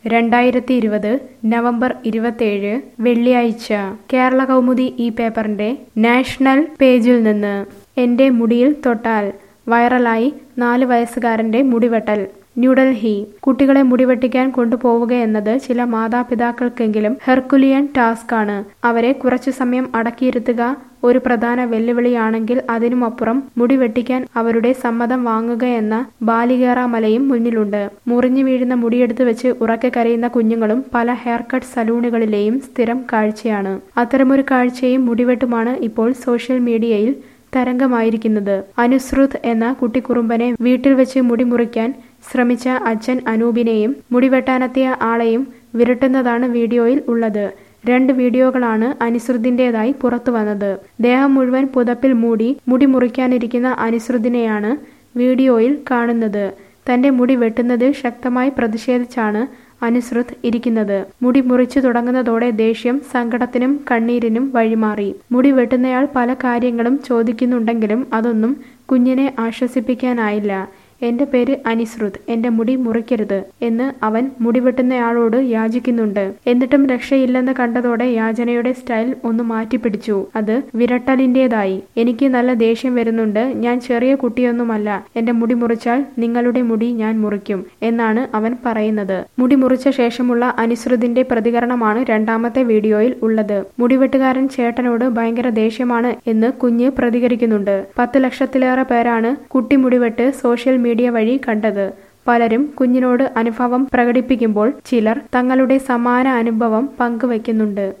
രണ്ടായിരത്തി ഇരുപത് നവംബർ ഇരുപത്തേഴ് വെള്ളിയാഴ്ച കേരള കൗമുദി ഈ പേപ്പറിന്റെ നാഷണൽ പേജിൽ നിന്ന് എന്റെ മുടിയിൽ തൊട്ടാൽ വൈറലായി നാല് വയസ്സുകാരന്റെ മുടിവെട്ടൽ ന്യൂഡൽഹി കുട്ടികളെ മുടിവെട്ടിക്കാൻ കൊണ്ടുപോവുകയെന്നത് ചില മാതാപിതാക്കൾക്കെങ്കിലും ഹെർക്കുലിയൻ ടാസ്കാണ് അവരെ കുറച്ചു സമയം അടക്കിയിരുത്തുക ഒരു പ്രധാന വെല്ലുവിളിയാണെങ്കിൽ അതിനുമപ്പുറം മുടി വെട്ടിക്കാൻ അവരുടെ സമ്മതം വാങ്ങുകയെന്ന ബാലികേറാമലയും മുന്നിലുണ്ട് മുറിഞ്ഞു വീഴുന്ന മുടിയെടുത്ത് വെച്ച് ഉറക്കെ കരയുന്ന കുഞ്ഞുങ്ങളും പല ഹെയർ കട്ട് സലൂണുകളിലെയും സ്ഥിരം കാഴ്ചയാണ് അത്തരമൊരു കാഴ്ചയും മുടിവെട്ടുമാണ് ഇപ്പോൾ സോഷ്യൽ മീഡിയയിൽ തരംഗമായിരിക്കുന്നത് അനുസൃത് എന്ന കുട്ടിക്കുറുമ്പനെ വീട്ടിൽ വെച്ച് മുടി മുറിക്കാൻ ശ്രമിച്ച അച്ഛൻ അനൂപിനെയും മുടിവെട്ടാനെത്തിയ ആളെയും വിരട്ടുന്നതാണ് വീഡിയോയിൽ ഉള്ളത് രണ്ട് വീഡിയോകളാണ് അനുസൃതിൻ്റെതായി പുറത്തു വന്നത് ദേഹം മുഴുവൻ പുതപ്പിൽ മൂടി മുടി മുറിക്കാനിരിക്കുന്ന അനുസൃതിനെയാണ് വീഡിയോയിൽ കാണുന്നത് തന്റെ മുടി വെട്ടുന്നതിൽ ശക്തമായി പ്രതിഷേധിച്ചാണ് അനുസൃത് ഇരിക്കുന്നത് മുടി മുറിച്ചു തുടങ്ങുന്നതോടെ ദേഷ്യം സങ്കടത്തിനും കണ്ണീരിനും വഴിമാറി മുടി വെട്ടുന്നയാൾ പല കാര്യങ്ങളും ചോദിക്കുന്നുണ്ടെങ്കിലും അതൊന്നും കുഞ്ഞിനെ ആശ്വസിപ്പിക്കാനായില്ല എന്റെ പേര് അനിശ്രുത് എന്റെ മുടി മുറിക്കരുത് എന്ന് അവൻ മുടിവെട്ടുന്നയാളോട് യാചിക്കുന്നുണ്ട് എന്നിട്ടും രക്ഷയില്ലെന്ന് കണ്ടതോടെ യാചനയുടെ സ്റ്റൈൽ ഒന്ന് മാറ്റിപ്പിടിച്ചു അത് വിരട്ടലിന്റേതായി എനിക്ക് നല്ല ദേഷ്യം വരുന്നുണ്ട് ഞാൻ ചെറിയ കുട്ടിയൊന്നുമല്ല എന്റെ മുടി മുറിച്ചാൽ നിങ്ങളുടെ മുടി ഞാൻ മുറിക്കും എന്നാണ് അവൻ പറയുന്നത് മുടി മുറിച്ച ശേഷമുള്ള അനുസൃതിന്റെ പ്രതികരണമാണ് രണ്ടാമത്തെ വീഡിയോയിൽ ഉള്ളത് മുടിവെട്ടുകാരൻ ചേട്ടനോട് ഭയങ്കര ദേഷ്യമാണ് എന്ന് കുഞ്ഞ് പ്രതികരിക്കുന്നുണ്ട് പത്ത് ലക്ഷത്തിലേറെ പേരാണ് കുട്ടി മുടിവെട്ട് സോഷ്യൽ മീഡിയ വഴി കണ്ടത് പലരും കുഞ്ഞിനോട് അനുഭവം പ്രകടിപ്പിക്കുമ്പോൾ ചിലർ തങ്ങളുടെ സമാന അനുഭവം പങ്കുവയ്ക്കുന്നുണ്ട്